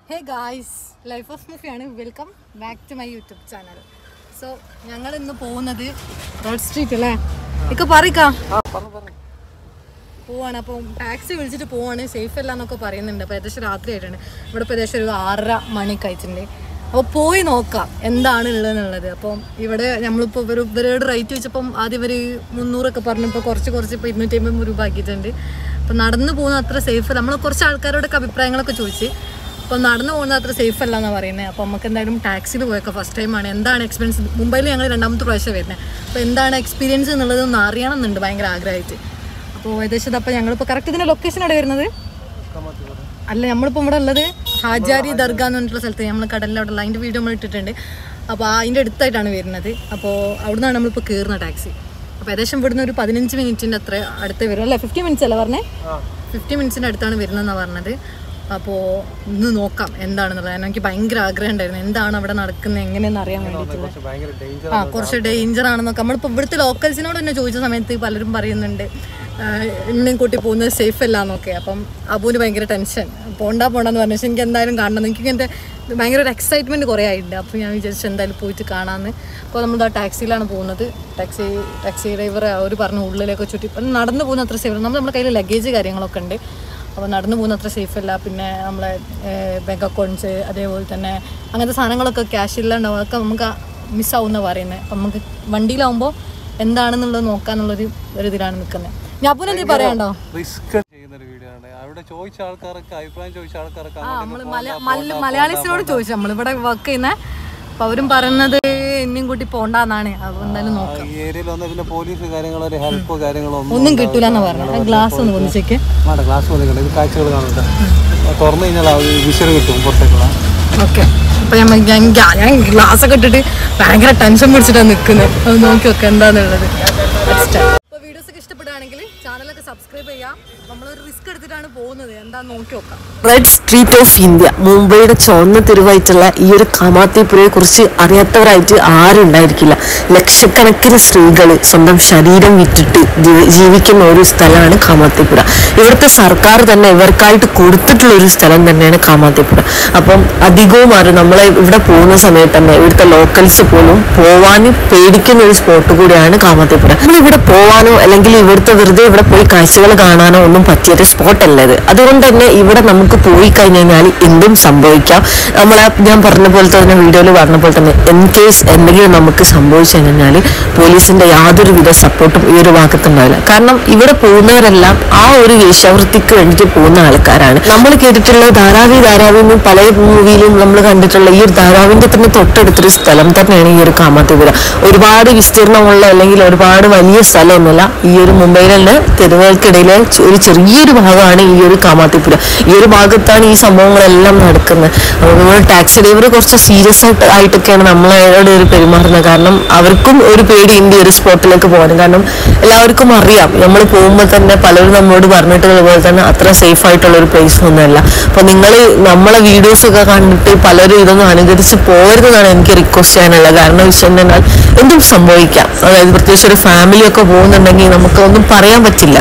Hey guys life of മൂഫിയാണ് welcome back to my YouTube channel so ഞങ്ങൾ ഇന്ന് പോകുന്നത് റോഡ് സ്ട്രീറ്റ് അല്ലേ ഇക്ക പറിക്കാം പോവാണ് അപ്പം ടാക്സി വിളിച്ചിട്ട് പോവാണ് സേഫ് അല്ല എന്നൊക്കെ പറയുന്നുണ്ട് അപ്പോൾ ഏകദേശം രാത്രി ആയിട്ടുണ്ട് ഇവിടെ ഇപ്പോൾ ഏകദേശം ഒരു ആറര മണി കഴിച്ചിട്ടുണ്ട് അപ്പോൾ പോയി നോക്കാം എന്താണ് ഉള്ളതെന്നുള്ളത് അപ്പം ഇവിടെ നമ്മളിപ്പോൾ ഇവർ ഇവരോട് റേറ്റ് വെച്ചപ്പം ആദ്യം ഇവർ മുന്നൂറൊക്കെ പറഞ്ഞപ്പോൾ കുറച്ച് കുറച്ച് ഇപ്പോൾ ഇരുന്നൂറ്റി അമ്പത് രൂപ ആക്കിയിട്ടുണ്ട് അപ്പം നടന്നു പോകുന്ന അത്ര സേഫ് അല്ല നമ്മൾ കുറച്ച് ആൾക്കാരോടൊക്കെ അഭിപ്രായങ്ങളൊക്കെ ചോദിച്ച് അപ്പം നടന്നു പോകുന്നത് അത്ര സേഫ് അല്ല എന്നാണ് പറയുന്നത് അപ്പോൾ നമുക്ക് എന്തായാലും ടാക്സിയിൽ പോയൊക്കെ ഫസ്റ്റ് ടൈമാണ് എന്താണ് എക്സ്പീരിയൻസ് മുംബൈയിൽ ഞങ്ങൾ രണ്ടാമത്തെ പ്രാവശ്യം വരുന്നത് അപ്പോൾ എന്താണ് എക്സ്പീരിയൻസ് എന്നുള്ളത് ഒന്ന് അറിയണം എന്നുണ്ട് ഭയങ്കര ആഗ്രഹമായിട്ട് അപ്പോൾ ഏകദേശം അപ്പോൾ ഞങ്ങളിപ്പോൾ കറക്റ്റ് ഇതിൻ്റെ ലൊക്കേഷൻ അവിടെ വരുന്നത് അല്ല നമ്മളിപ്പോൾ ഇവിടെ ഉള്ളത് ഹാജാരി ദർഗ എന്ന് പറഞ്ഞിട്ടുള്ള സ്ഥലത്ത് നമ്മൾ കടലിൽ അവിടെ ഉള്ള അതിൻ്റെ വീഡിയോ നമ്മൾ ഇട്ടിട്ടുണ്ട് അപ്പോൾ അതിൻ്റെ അടുത്തായിട്ടാണ് വരുന്നത് അപ്പോൾ അവിടെ നിന്നാണ് നമ്മളിപ്പോൾ കയറുന്ന ടാക്സി അപ്പോൾ ഏകദേശം ഇവിടുന്ന് ഒരു പതിനഞ്ച് മിനിറ്റിൻ്റെ അത്ര അടുത്ത് വരും അല്ലേ ഫിഫ്റ്റി മിനിറ്റ്സ് അല്ലേ പറഞ്ഞേ ഫിഫ്റ്റി മിനിറ്റ്സിൻ്റെ അടുത്താണ് വരുന്നതെന്നാണ് പറഞ്ഞത് അപ്പോൾ ഇന്ന് നോക്കാം എന്താണെന്നുള്ളത് കാരണം എനിക്ക് ഭയങ്കര ആഗ്രഹം ഉണ്ടായിരുന്നു എന്താണ് അവിടെ നടക്കുന്നത് എങ്ങനെയെന്ന് അറിയാൻ വേണ്ടിയിട്ടുള്ള ഭയങ്കര ഡേഞ്ചർ ആ കുറച്ച് ഡേഞ്ചർ ആണെന്നൊക്കെ നമ്മളിപ്പോൾ ഇവിടുത്തെ ലോക്കൽസിനോട് തന്നെ ചോദിച്ച സമയത്ത് പലരും പറയുന്നുണ്ട് എന്നെയും കൂട്ടി പോകുന്നത് സേഫ് അല്ല എന്നൊക്കെ അപ്പം അബുവിന് ഭയങ്കര ടെൻഷൻ പോണ്ട പോണ്ടെന്ന് പറഞ്ഞു പക്ഷെ എനിക്ക് എന്തായാലും കാണണം എനിക്ക് എൻ്റെ ഭയങ്കര ഒരു എക്സൈറ്റ്മെൻറ്റ് കുറേ ആയിട്ടുണ്ട് അപ്പോൾ ഞാൻ വിചാരിച്ചു എന്തായാലും പോയിട്ട് കാണാമെന്ന് അപ്പോൾ നമ്മൾ ആ ടാക്സിയിലാണ് പോകുന്നത് ടാക്സി ടാക്സി ഡ്രൈവർ അവർ പറഞ്ഞു ഉള്ളിലേക്ക് ചുറ്റി അപ്പം നടന്നു പോകുന്ന അത്ര സേഫ് നമ്മൾ നമ്മുടെ കയ്യിൽ ലഗേജ് കാര്യങ്ങളൊക്കെ ഉണ്ട് അപ്പോൾ നടന്നു പോകുന്ന അത്ര സേഫ് അല്ല പിന്നെ നമ്മളെ ബാങ്ക് അക്കൗണ്ട്സ് അതേപോലെ തന്നെ അങ്ങനത്തെ സാധനങ്ങളൊക്കെ ക്യാഷ് ഇല്ലാണ്ടാവും അതൊക്കെ നമുക്ക് മിസ്സാവുന്ന പറയുന്നത് അപ്പം നമുക്ക് വണ്ടിയിലാവുമ്പോൾ എന്താണെന്നുള്ളത് നോക്കാന്നുള്ളൊരു ഒരു ഇതിലാണ് നിൽക്കുന്നത് ഞാൻ അപ്പോൾ എന്തെങ്കിലും പറയാണ്ടോ റിസ്ക് ചെയ്യുന്ന ഒരു വീഡിയോ ആണ് അവിടെ ചോദിച്ച ആൾക്കാരൊക്കെ അഭിപ്രായം ചോദിച്ച ആൾക്കാരൊക്കെ ആ നമ്മൾ മലയാളീസിനോട് ചോദിച്ചു നമ്മളിവിടെ വർക്ക് ചെയ്യുന്ന അപ്പം അവരും പറയുന്നത് എന്നെയും കൂട്ടി പോണ്ടെന്നാണ് അപ്പോൾ എന്തായാലും നോക്കാം ഈ ഏരിയയിൽ വന്ന പിന്നെ പോലീസ് കാര്യങ്ങളോ ഒരു ഹെൽപ്പോ കാര്യങ്ങളോ ഒന്നും ഒന്നും കിട്ടൂല എന്ന് പറഞ്ഞു ഗ്ലാസ് ഒന്ന് പൊന്നിച്ചേക്ക് വേണ്ട ഗ്ലാസ് പോലെ ഇത് കാഴ്ചകൾ കാണുന്നുണ്ട് തുറന്നു കഴിഞ്ഞാൽ ആ വിഷയം കിട്ടും പുറത്തേക്കുള്ള ഓക്കെ അപ്പൊ ഞാൻ ഞാൻ ഞാൻ ഗ്ലാസ് ഒക്കെ ഇട്ടിട്ട് ഭയങ്കര ടെൻഷൻ പിടിച്ചിട്ടാണ് നിൽക്കുന്നത് അത് നോക്കി നോക്കാം എന്താന്നുള്ളത് അപ്പോൾ വീഡിയോസ് ഒക്കെ ഇഷ്ടപ്പെടുകയാണെങ്കിൽ ചാനലൊക്കെ സബ്സ്ക്രൈബ് ചെയ്യാം നമ്മളൊരു റിസ്ക് എടുത്തിട്ടാണ് പോകുന്നത് എന്താന്ന് നോക്കി നോക്കാം റെഡ് സ്ട്രീറ്റ് ഓഫ് ഇന്ത്യ മുംബൈയുടെ ചുവന്ന തെരുവായിട്ടുള്ള ഈ ഒരു കാമാത്തിപുരയെ കുറിച്ച് അറിയാത്തവരായിട്ട് ആരും ഉണ്ടായിരിക്കില്ല ലക്ഷക്കണക്കിന് സ്ത്രീകൾ സ്വന്തം ശരീരം വിറ്റിട്ട് ജീ- ജീവിക്കുന്ന ഒരു സ്ഥലമാണ് കാമാത്തിപുര ഇവിടുത്തെ സർക്കാർ തന്നെ ഇവർക്കായിട്ട് കൊടുത്തിട്ടുള്ള ഒരു സ്ഥലം തന്നെയാണ് കാമാത്തിപുര അപ്പം അധികവും ആരും നമ്മളെ ഇവിടെ പോകുന്ന സമയത്ത് തന്നെ ഇവിടുത്തെ ലോക്കൽസ് പോലും പോവാനും പേടിക്കുന്ന ഒരു സ്പോട്ട് കൂടിയാണ് കാമാത്തിപുര നമ്മൾ ഇവിടെ പോവാനോ അല്ലെങ്കിൽ ഇവിടുത്തെ വെറുതെ ഇവിടെ പോയി കാഴ്ചകൾ കാണാനോ ഒന്നും പറ്റിയൊരു സ്പോട്ട് അല്ല ഇത് അതുകൊണ്ട് തന്നെ ഇവിടെ നമുക്ക് പോയി കഴിഞ്ഞ് കഴിഞ്ഞാൽ എന്തും സംഭവിക്കാം നമ്മളെ ഞാൻ പറഞ്ഞ പോലെ തന്നെ വീഡിയോയിൽ പറഞ്ഞ പോലെ തന്നെ ഇൻ കേസ് എന്തെങ്കിലും നമുക്ക് സംഭവിച്ചു കഴിഞ്ഞാൽ പോലീസിന്റെ യാതൊരുവിധ സപ്പോർട്ടും ഈ ഒരു ഭാഗത്തുണ്ടാവില്ല കാരണം ഇവിടെ പോകുന്നവരെല്ലാം ആ ഒരു വേശ്യാവൃത്തിക്ക് വേണ്ടിയിട്ട് പോകുന്ന ആൾക്കാരാണ് നമ്മൾ കേട്ടിട്ടുള്ള ധാരാവി ധാരാവി എന്ന് പല മൂവിയിലും നമ്മൾ കണ്ടിട്ടുള്ള ഈ ഒരു ധാരാവിന്റെ തന്നെ തൊട്ടടുത്തൊരു സ്ഥലം തന്നെയാണ് ഈ ഒരു കാമാത്തിപുര ഒരുപാട് വിസ്തീർണമുള്ള അല്ലെങ്കിൽ ഒരുപാട് വലിയ സ്ഥലമൊന്നുമല്ല ഈ ഒരു മുംബൈയിലെ തെരുവുകൾക്കിടയിലെ ചെ- ഒരു ചെറിയൊരു ഭാഗമാണ് ഈ ഒരു കാമാത്തിപുര ഈ ഒരു ഭാഗത്താണ് ഈ സംഭവങ്ങളെല്ലാം നടക്കുന്നത് അപ്പോൾ നമ്മൾ ടാക്സി ഡ്രൈവർ കുറച്ച് സീരിയസ് ആയിട്ട് ആയിട്ടൊക്കെയാണ് നമ്മളോട് ഒരു പെരുമാറുന്നത് കാരണം അവർക്കും ഒരു പേടിയുണ്ട് ഈ ഒരു സ്പോട്ടിലേക്ക് പോകാനും കാരണം എല്ലാവർക്കും അറിയാം നമ്മൾ പോകുമ്പോൾ തന്നെ പലരും നമ്മളോട് പറഞ്ഞിട്ടുള്ളത് പോലെ തന്നെ അത്ര സേഫ് ആയിട്ടുള്ള ഒരു പ്ലേസ് ഒന്നുമല്ല അപ്പോൾ നിങ്ങൾ നമ്മളെ വീഡിയോസ് ഒക്കെ കണ്ടിട്ട് പലരും ഇതൊന്നും അനുകരിച്ച് പോകരുതെന്നാണ് എനിക്ക് റിക്വസ്റ്റ് ചെയ്യാനുള്ളത് കാരണം വിഷയം എന്നാൽ എന്തും സംഭവിക്കാം അതായത് പ്രത്യേകിച്ച് ഒരു ഫാമിലി ഒക്കെ പോകുന്നുണ്ടെങ്കിൽ നമുക്ക് ഒന്നും പറയാൻ പറ്റില്ല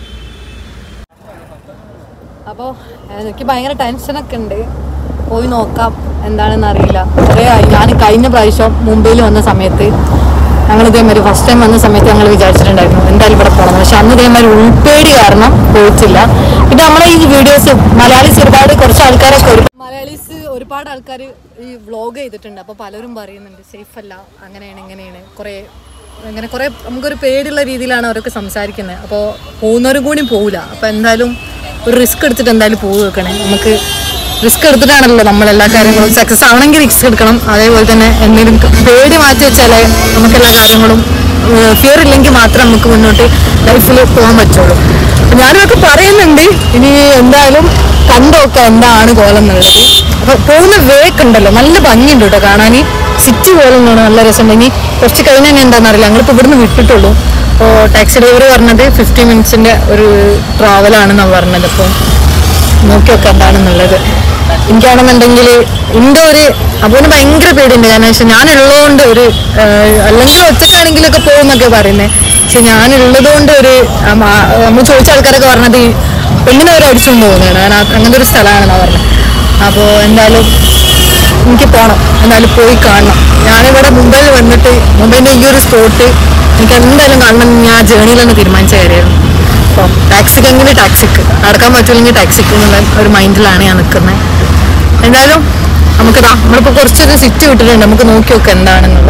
അപ്പോൾ എനിക്ക് ഭയങ്കര ടെൻഷനൊക്കെ ഉണ്ട് പോയി നോക്കാം എന്താണെന്ന് അറിയില്ല കുറേ ആയി ഞാൻ കഴിഞ്ഞ പ്രാവശ്യം മുംബൈയിൽ വന്ന സമയത്ത് ഞങ്ങൾ ഇതേമാതിരി ഫസ്റ്റ് ടൈം വന്ന സമയത്ത് ഞങ്ങൾ വിചാരിച്ചിട്ടുണ്ടായിരുന്നു എന്തായാലും ഇവിടെ പോകണം പക്ഷെ അന്ന് ഇതേമാതിരി ഉൾപ്പേടി കാരണം പോയിട്ടില്ല പിന്നെ നമ്മളെ ഈ വീഡിയോസ് മലയാളീസ് ഒരുപാട് കുറച്ച് ആൾക്കാരൊക്കെ ഒരു മലയാളീസ് ഒരുപാട് ആൾക്കാർ ഈ വ്ളോഗ് ചെയ്തിട്ടുണ്ട് അപ്പോൾ പലരും പറയുന്നുണ്ട് സേഫ് അല്ല അങ്ങനെയാണ് ഇങ്ങനെയാണ് കുറേ അങ്ങനെ കുറേ നമുക്കൊരു പേടിയുള്ള രീതിയിലാണ് അവരൊക്കെ സംസാരിക്കുന്നത് അപ്പോൾ പോകുന്നവരും കൂടി പോകില്ല അപ്പോൾ എന്തായാലും ഒരു റിസ്ക് എടുത്തിട്ട് എന്തായാലും പോകുക വെക്കണേ നമുക്ക് റിസ്ക് എടുത്തിട്ടാണല്ലോ നമ്മൾ എല്ലാ കാര്യങ്ങളും സക്സസ് ആവണമെങ്കിൽ റിസ്ക് എടുക്കണം അതേപോലെ തന്നെ എന്തെങ്കിലും പേടി മാറ്റി വെച്ചാലേ നമുക്ക് എല്ലാ കാര്യങ്ങളും ഫിയർ ഇല്ലെങ്കിൽ മാത്രം നമുക്ക് മുന്നോട്ട് ലൈഫിൽ പോകാൻ പറ്റുള്ളൂ അപ്പൊ ഞാനൊക്കെ പറയുന്നുണ്ട് ഇനി എന്തായാലും കണ്ടോക്കെ എന്താണ് കോലം എന്നുള്ളത് അപ്പൊ പോകുന്ന വേക്ക് ഉണ്ടല്ലോ നല്ല ഭംഗിയുണ്ട് കേട്ടോ കാണാൻ സിറ്റി പോലെ ആണ് നല്ല രസമുണ്ട് ഇനി കുറച്ച് കഴിഞ്ഞാൽ എന്താണെന്ന് അറിയില്ല ഞങ്ങളിപ്പോൾ ഇവിടുന്ന് വിട്ടിട്ടുള്ളൂ അപ്പോൾ ടാക്സി ഡ്രൈവർ പറഞ്ഞത് ഫിഫ്റ്റി മിനിറ്റ്സിൻ്റെ ഒരു ട്രാവലാണെന്നാണ് പറഞ്ഞത് അപ്പോൾ നോക്കി നോക്കാം എന്താണെന്നുള്ളത് എനിക്കാണെന്നുണ്ടെങ്കിൽ എൻ്റെ ഒരു അപ്പോന് ഭയങ്കര പേടിയുണ്ട് കാരണം വെച്ചാൽ ഞാനുള്ളതുകൊണ്ട് ഒരു ആഹ്, അല്ലെങ്കിൽ ഒറ്റക്കാണെങ്കിലൊക്കെ പോകുന്നൊക്കെ പറയുന്നത് പക്ഷെ ഞാനുള്ളത് കൊണ്ട് ഒരു ആം, ആ, നമ്മൾ ചോദിച്ച ആൾക്കാരൊക്കെ പറഞ്ഞത് ഈ പെണ്ണിനെ അവർ അടിച്ചുകൊണ്ട് പോകുന്നതാണ് കാരണം അത് അങ്ങനത്തെ ഒരു സ്ഥലമാണെന്നാണ് പറഞ്ഞത് അപ്പോൾ എന്തായാലും എനിക്ക് പോകണം എന്തായാലും പോയി കാണണം ഞാനിവിടെ മുംബൈയിൽ വന്നിട്ട് മുംബൈൻ്റെ ഈ ഒരു സ്പോട്ട് എനിക്ക് എന്തായാലും കാണണം എന്ന് ഞാൻ ജേണിയിൽ തന്നെ തീരുമാനിച്ച കാര്യമായിരുന്നു അപ്പം ടാക്സിക്ക് എങ്ങനെ ടാക്സിക്ക് നടക്കാൻ പറ്റില്ലെങ്കിൽ ടാക്സിക്ക് എന്നുള്ള ഒരു മൈൻഡിലാണ് ഞാൻ നിൽക്കുന്നത് എന്തായാലും നമുക്കിതാ നമ്മളിപ്പോൾ കുറച്ചൊരു സിറ്റ് വിട്ടിട്ടുണ്ട് നമുക്ക് നോക്കി നോക്കാം എന്താണെന്നുള്ളത്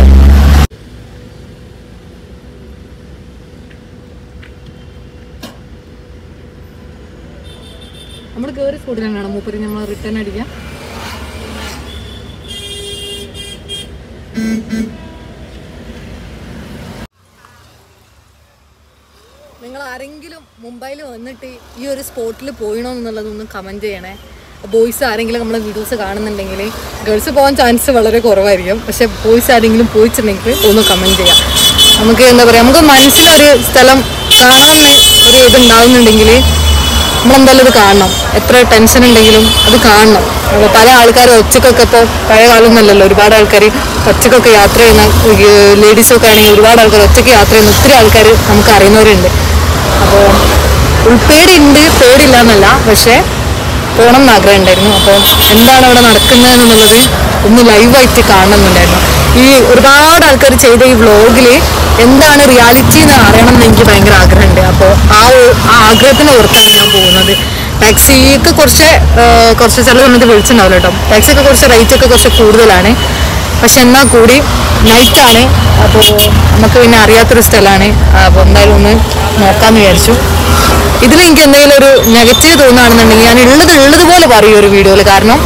നമ്മൾ കയറി സ്കൂട്ടിലാണ് മൂപ്പര് നമ്മൾ റിട്ടേൺ അടിക്കാം നിങ്ങൾ ആരെങ്കിലും മുംബൈയിൽ വന്നിട്ട് ഈ ഒരു സ്പോട്ടിൽ പോയിണോ എന്നുള്ളതൊന്ന് കമൻറ്റ് ചെയ്യണേ ബോയ്സ് ആരെങ്കിലും നമ്മളെ വീഡിയോസ് കാണുന്നുണ്ടെങ്കിൽ ഗേൾസ് പോകാൻ ചാൻസ് വളരെ കുറവായിരിക്കും പക്ഷെ ബോയ്സ് ആരെങ്കിലും പോയിട്ടുണ്ടെങ്കിൽ ഒന്ന് കമൻറ്റ് ചെയ്യാം നമുക്ക് എന്താ പറയുക നമുക്ക് മനസ്സിലൊരു സ്ഥലം കാണാൻ ഒരു ഇതുണ്ടാവുന്നുണ്ടെങ്കിൽ നമ്മളെന്തായാലും ഇത് കാണണം എത്ര ടെൻഷൻ ഉണ്ടെങ്കിലും അത് കാണണം അപ്പോൾ പല ആൾക്കാരും ഒറ്റക്കൊക്കെ ഇപ്പോൾ പഴയ കാലമൊന്നുമല്ലല്ലോ ഒരുപാട് ആൾക്കാർ ഒറ്റക്കൊക്കെ യാത്ര ചെയ്യുന്ന ലേഡീസൊക്കെ ആണെങ്കിൽ ഒരുപാട് ആൾക്കാർ ഒറ്റയ്ക്ക് യാത്ര ചെയ്യുന്ന ഒത്തിരി ആൾക്കാർ നമുക്ക് അറിയുന്നവരുണ്ട് അപ്പോൾ ഉൾപ്പേടിയുണ്ട് പേടില്ല എന്നല്ല പക്ഷേ പോകണം എന്ന് ആഗ്രഹം ഉണ്ടായിരുന്നു അപ്പോൾ എന്താണ് അവിടെ നടക്കുന്നത് എന്നുള്ളത് ഒന്ന് ലൈവായിട്ട് കാണണമെന്നുണ്ടായിരുന്നു ഈ ഒരുപാട് ആൾക്കാർ ചെയ്ത ഈ വ്ളോഗിൽ എന്താണ് റിയാലിറ്റി എന്ന് അറിയണം എന്ന് എനിക്ക് ഭയങ്കര ആഗ്രഹമുണ്ട് അപ്പോൾ ആ ഒരു- ആ ആഗ്രഹത്തിന് ഓർത്താണ് ഞാൻ പോകുന്നത് ടാക്സിക്ക് കുറച്ച് ആ, കുറച്ച് ചില സമയത്ത് വിളിച്ചിട്ടുണ്ടാവില്ല കേട്ടോ ടാക്സിയൊക്കെ കുറച്ച് റേറ്റ് ഒക്കെ കുറച്ച് കൂടുതലാണ് പക്ഷെ എന്നാൽ കൂടി നൈറ്റാണ് അപ്പോൾ നമുക്ക് പിന്നെ അറിയാത്തൊരു സ്ഥലമാണ് അപ്പോൾ എന്തായാലും ഒന്ന് നോക്കാമെന്ന് വിചാരിച്ചു ഇതിൽ എനിക്ക് എന്തെങ്കിലും ഒരു നെഗറ്റീവ് തോന്നുകയാണെന്നുണ്ടെങ്കിൽ ഞാൻ ഉള്ളത് ഉള്ളതുപോലെ പറയും ഒരു വീഡിയോയിൽ കാരണം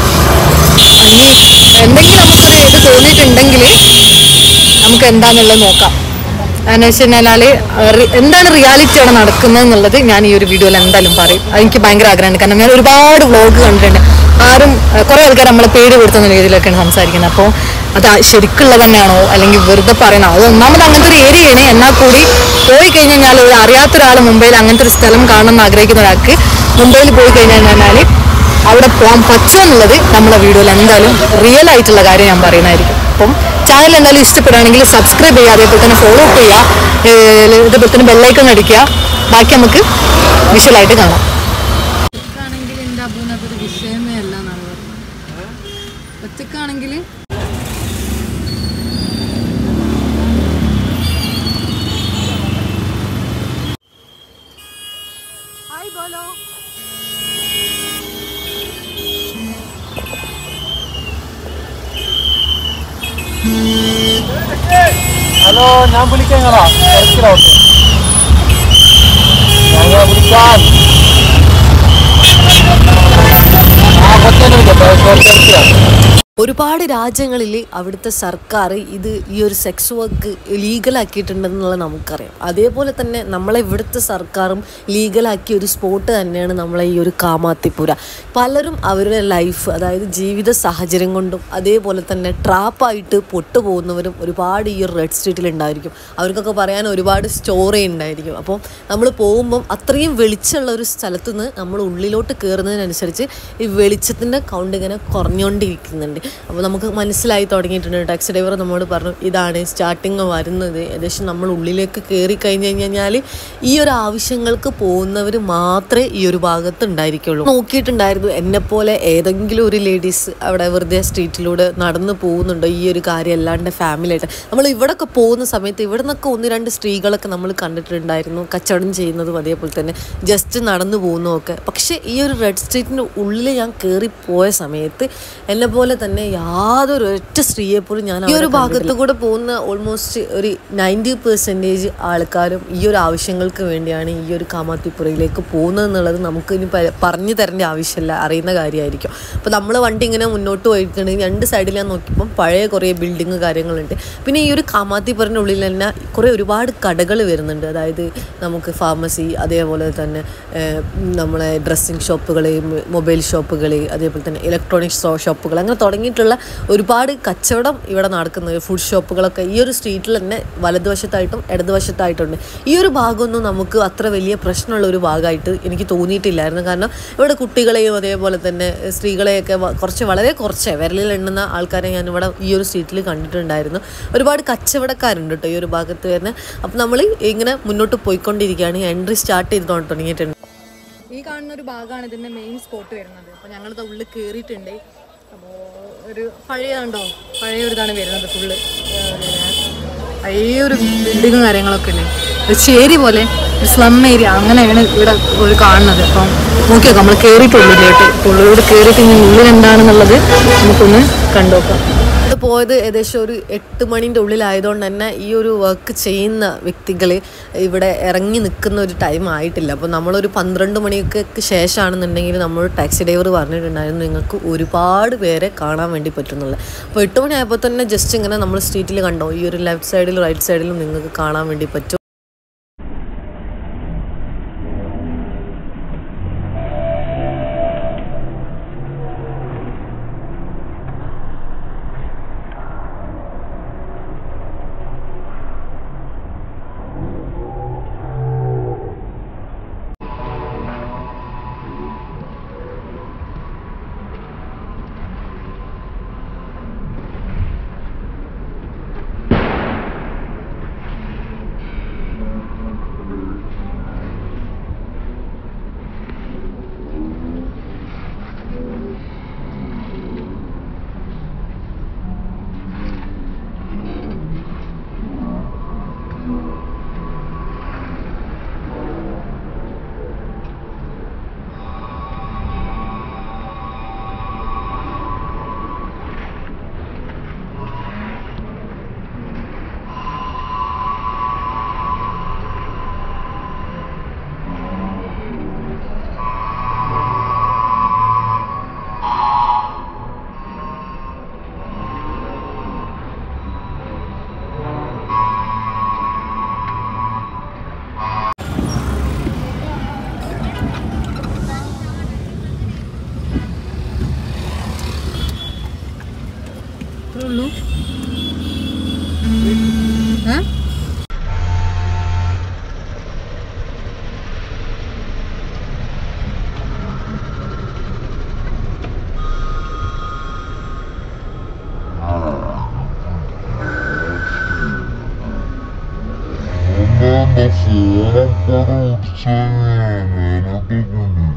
ഇനി എന്തെങ്കിലും നമുക്കൊരു ഇത് തോന്നിയിട്ടുണ്ടെങ്കിൽ നമുക്ക് എന്താണെന്നുള്ളത് നോക്കാം എന്ന് വെച്ച് കഴിഞ്ഞാൽ എന്താണ് റിയാലിറ്റി അവിടെ നടക്കുന്നത് എന്നുള്ളത് ഞാൻ ഈ ഒരു വീഡിയോയിൽ എന്തായാലും പറയും അത് എനിക്ക് ഭയങ്കര ആഗ്രഹമുണ്ട് കാരണം ഞാൻ ഒരുപാട് വ്ളോഗ് കണ്ടിട്ടുണ്ട് ആരും ഏഹ്, കുറേ ആൾക്കാർ നമ്മളെ പേര് കൊടുത്തുന്ന രീതിയിലൊക്കെയാണ് സംസാരിക്കുന്നത് അപ്പോൾ അത് ആ ശരിക്കുള്ളത് തന്നെയാണോ അല്ലെങ്കിൽ വെറുതെ പറയണോ അത് ഒന്നാമത് അങ്ങനത്തെ ഒരു ഏരിയയാണ് എന്നാൽ കൂടി പോയി കഴിഞ്ഞ് കഴിഞ്ഞാൽ ഒരു അറിയാത്ത ഒരാൾ മുംബൈയിൽ അങ്ങനത്തെ ഒരു സ്ഥലം കാണണം എന്ന് ആഗ്രഹിക്കുന്ന ഒരാൾക്ക് മുംബൈയിൽ പോയി കഴിഞ്ഞ് കഴിഞ്ഞാൽ അവിടെ പോകാൻ പറ്റുമെന്നുള്ളത് നമ്മളെ വീഡിയോയിൽ എന്തായാലും റിയൽ ആയിട്ടുള്ള കാര്യം ഞാൻ പറയുന്നതായിരിക്കും അപ്പം ചാനൽ എന്തായാലും ഇഷ്ടപ്പെടുകയാണെങ്കിൽ സബ്സ്ക്രൈബ് ചെയ്യുക അതേപോലെ തന്നെ ഫോളോ അപ്പ് ചെയ്യുക ഏഹ് ഇതേപോലെ തന്നെ ബെല്ലൈക്കൺ അടിക്കുക ബാക്കി നമുക്ക് വിഷ്വലായിട്ട് കാണാം ഒറ്റക്കാണെങ്കിൽ എൻ്റെ അബൂനതൊരു വിഷയമേ അല്ല എന്നാണ് പറഞ്ഞത് ഒറ്റക്കാണെങ്കിൽ ഹായ് ബോലോ ഹലോ ഞാൻ വിളിക്കാം നിങ്ങളാ തിരക്കിലാവട്ടെ ഞങ്ങളെ വിളിക്കാൻ ആ കുറച്ച് തന്നെ വിളിക്കാം കുറച്ച് തിരക്കിലാണ് ഒരുപാട് രാജ്യങ്ങളിൽ അവിടുത്തെ സർക്കാർ ഇത് ഈ ഒരു സെക്സ് വർക്ക് ലീഗലാക്കിയിട്ടുണ്ടെന്നുള്ളത് നമുക്കറിയാം അതേപോലെ തന്നെ നമ്മളെ ഇവിടുത്തെ സർക്കാരും ലീഗലാക്കിയ ഒരു സ്പോട്ട് തന്നെയാണ് നമ്മളെ ഈ ഒരു കാമാത്തിപ്പുര പലരും അവരുടെ ലൈഫ് അതായത് ജീവിത സാഹചര്യം കൊണ്ടും അതേപോലെ തന്നെ ട്രാപ്പായിട്ട് പൊട്ടുപോകുന്നവരും ഒരുപാട് ഈ ഒരു റെഡ് സ്ട്രീറ്റിൽ ഉണ്ടായിരിക്കും അവർക്കൊക്കെ പറയാൻ ഒരുപാട് സ്റ്റോറി ഉണ്ടായിരിക്കും അപ്പോൾ നമ്മൾ പോകുമ്പം അത്രയും വെളിച്ചമുള്ള ഒരു സ്ഥലത്ത് നിന്ന് നമ്മൾ ഉള്ളിലോട്ട് കയറുന്നതിനനുസരിച്ച് ഈ വെളിച്ചത്തിൻ്റെ കൗണ്ട് ഇങ്ങനെ കുറഞ്ഞുകൊണ്ടിരിക്കുന്നുണ്ട് അപ്പോൾ നമുക്ക് മനസ്സിലായി തുടങ്ങിയിട്ടുണ്ട് ടാക്സി ഡ്രൈവർ നമ്മോട് പറഞ്ഞു ഇതാണ് സ്റ്റാർട്ടിങ് വരുന്നത് ഏകദേശം നമ്മൾ ഉള്ളിലേക്ക് കയറി കഴിഞ്ഞ് കഴിഞ്ഞാൽ ഈ ഒരു ആവശ്യങ്ങൾക്ക് പോകുന്നവർ മാത്രമേ ഈ ഒരു ഭാഗത്ത് ഉണ്ടായിരിക്കുള്ളൂ നോക്കിയിട്ടുണ്ടായിരുന്നു എന്നെപ്പോലെ ഏതെങ്കിലും ഒരു ലേഡീസ് അവിടെ വെറുതെ സ്ട്രീറ്റിലൂടെ നടന്നു പോകുന്നുണ്ടോ ഈ ഒരു കാര്യം അല്ലാണ്ട് ഫാമിലി ആയിട്ട് നമ്മൾ ഇവിടെയൊക്കെ പോകുന്ന സമയത്ത് ഇവിടെ നിന്നൊക്കെ ഒന്ന് രണ്ട് സ്ത്രീകളൊക്കെ നമ്മൾ കണ്ടിട്ടുണ്ടായിരുന്നു കച്ചവടം ചെയ്യുന്നതും അതേപോലെ തന്നെ ജസ്റ്റ് നടന്നു പോകുന്നതൊക്കെ പക്ഷേ ഈ ഒരു റെഡ് സ്ട്രീറ്റിൻ്റെ ഉള്ളിൽ ഞാൻ കയറി പോയ സമയത്ത് എന്നെ പോലെ തന്നെ യാതൊരു ഒറ്റ സ്ത്രീയെ പോലും ഞാൻ ഈ ഒരു ഭാഗത്ത് കൂടെ പോകുന്ന ഓൾമോസ്റ്റ് ഒരു നയൻറ്റി പെർസെൻറ്റേജ് ആൾക്കാരും ഈ ഒരു ആവശ്യങ്ങൾക്ക് വേണ്ടിയാണ് ഈ ഒരു കാമാത്തിപ്പുറയിലേക്ക് പോകുന്നത് എന്നുള്ളത് നമുക്ക് ഇനി പ- പറഞ്ഞു തരേണ്ട ആവശ്യമില്ല അറിയുന്ന കാര്യമായിരിക്കും അപ്പോൾ നമ്മൾ വണ്ടി ഇങ്ങനെ മുന്നോട്ട് പോയിട്ടുണ്ടെങ്കിൽ രണ്ട് സൈഡിൽ ഞാൻ നോക്കിയപ്പം പഴയ കുറേ ബിൽഡിങ് കാര്യങ്ങളുണ്ട് പിന്നെ ഈ ഒരു കാമാത്തിപ്പുറൻ്റെ ഉള്ളിൽ തന്നെ കുറേ ഒരുപാട് കടകൾ വരുന്നുണ്ട് അതായത് നമുക്ക് ഫാർമസി അതേപോലെ തന്നെ ഏഹ്, നമ്മളെ ഡ്രസ്സിങ് ഷോപ്പുകൾ മൊബൈൽ ഷോപ്പുകൾ അതേപോലെ തന്നെ ഇലക്ട്രോണിക്സ് ഷോപ്പുകൾ അങ്ങനെ തുടങ്ങിയിട്ടുള്ള ഒരുപാട് കച്ചവടം ഇവിടെ നടക്കുന്നത് ഫുഡ് ഷോപ്പുകളൊക്കെ ഈ ഒരു സ്ട്രീറ്റിൽ തന്നെ വലതുവശത്തായിട്ടും ഇടതുവശത്തായിട്ടുണ്ട് ഈ ഒരു ഭാഗമൊന്നും നമുക്ക് അത്ര വലിയ പ്രശ്നമുള്ള ഒരു ഭാഗമായിട്ട് എനിക്ക് തോന്നിയിട്ടില്ലായിരുന്നു കാരണം ഇവിടെ കുട്ടികളെയും അതേപോലെ തന്നെ സ്ത്രീകളെയൊക്കെ വ- കുറച്ച് വളരെ കുറച്ച് വിരലിൽ എണ്ണുന്ന ആൾക്കാരെ ഞാൻ ഇവിടെ ഈ ഒരു സ്ട്രീറ്റിൽ കണ്ടിട്ടുണ്ടായിരുന്നു ഒരുപാട് കച്ചവടക്കാരുണ്ട് കേട്ടോ ഈ ഒരു ഭാഗത്ത് തന്നെ അപ്പോൾ നമ്മൾ ഇങ്ങനെ മുന്നോട്ട് പോയിക്കൊണ്ടിരിക്കുകയാണ് എൻട്രി സ്റ്റാർട്ട് ചെയ്ത് തുടങ്ങിയിട്ടുണ്ട് ഈ കാണുന്ന ഒരു ഭാഗമാണ് ഇതിന്റെ മെയിൻ സ്പോട്ട് വരുന്നത് അപ്പോൾ ഞങ്ങളിത് ഉള്ളിൽ കയറിയിട്ടുണ്ട് അപ്പോൾ ഒരു പഴയതുണ്ടോ പഴയ ഒരു ഇതാണ് വരുന്നത് ഫുള്ള് പഴയ ഒരു ബിൽഡിങ്ങും കാര്യങ്ങളൊക്കെ ഇല്ലേ ഒരു ചേരി പോലെ ഒരു സ്ലം ഏരിയ അങ്ങനെയാണ് ഇവിടെ ഒരു കാണുന്നത് അപ്പം നോക്കിയോ നമ്മൾ കയറിയിട്ടുള്ളിലോട്ട് ഉള്ളിലോട്ട് കയറിയിട്ട് ഇനി ഉള്ളിൽ എന്താണെന്നുള്ളത് നമുക്കൊന്ന് കണ്ടുനോക്കാം ഇത് പോയത് ഏകദേശം ഒരു എട്ട് മണിൻ്റെ ഉള്ളിലായതുകൊണ്ട് തന്നെ ഈ ഒരു വർക്ക് ചെയ്യുന്ന വ്യക്തികൾ ഇവിടെ ഇറങ്ങി നിൽക്കുന്ന ഒരു ടൈം ആയിട്ടില്ല അപ്പോൾ നമ്മളൊരു പന്ത്രണ്ട് മണിക്ക് ശേഷമാണെന്നുണ്ടെങ്കിൽ നമ്മൾ ടാക്സി ഡ്രൈവർ പറഞ്ഞിട്ടുണ്ടായിരുന്നു നിങ്ങൾക്ക് ഒരുപാട് പേരെ കാണാൻ വേണ്ടി പറ്റുന്നുള്ളത് അപ്പോൾ എട്ട് മണിയായപ്പോൾ തന്നെ ജസ്റ്റ് ഇങ്ങനെ നമ്മൾ സ്ട്രീറ്റിൽ കണ്ടോ ഈ ഒരു ലെഫ്റ്റ് സൈഡിലും റൈറ്റ് സൈഡിലും നിങ്ങൾക്ക് കാണാൻ വേണ്ടി പറ്റും ഇത്രേ ഉള്ളൂ ഏ? Andando fora para o Senhor, do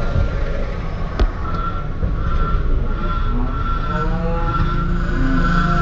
ആ